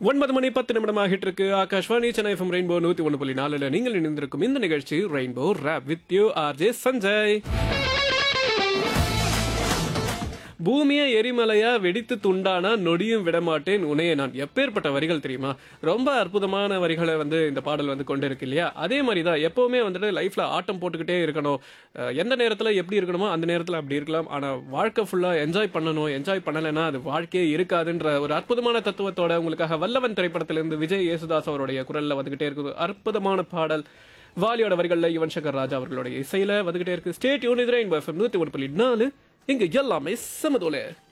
ஒன்பது மணி பத்து நிமிடம் ஆகிட்டு இருக்கு ஆகாஷ்வாணி சென்னை எஃப்எம் ரெயின்போ நூத்தி ஒன்று புள்ளி நாலுல நீங்கள் இணைந்திருக்கும் இந்த நிகழ்ச்சி rainbow rap with you R J Sanjay பூமியை எரிமலையா வெடித்து துண்டானா நொடியும் விடமாட்டேன் உனைய நான் எப்பேற்பட்ட வரிகள் தெரியுமா ரொம்ப அற்புதமான வரிகளை வந்து இந்த பாடல் வந்து கொண்டு இருக்கு இல்லையா அதே மாதிரி தான் எப்பவுமே வந்துட்டு லைஃப்ல ஆட்டம் போட்டுக்கிட்டே இருக்கணும் அஹ் எந்த நேரத்துல எப்படி இருக்கணுமோ அந்த நேரத்துல அப்படி இருக்கலாம் ஆனா வாழ்க்கை ஃபுல்லா என்ஜாய் பண்ணணும் என்ஜாய் பண்ணலைன்னா அது வாழ்க்கையே இருக்காதுன்ற ஒரு அற்புதமான தத்துவத்தோட உங்களுக்காக வல்லவன் திரைப்படத்திலிருந்து விஜய் யேசுதாஸ் அவருடைய குரல்ல வந்துகிட்டே இருக்குது அற்புதமான பாடல் வாலியோட வரிகள்ல யுவன் சங்கர் ராஜா அவர்களுடைய இசையில வந்துகிட்டே இருக்கு ஸ்டேட் யூனிட் ரெயின் எஃப்எம் நூத்தி ஒரு புள்ளி நாலு இங்க எல்லாமே சமதோலே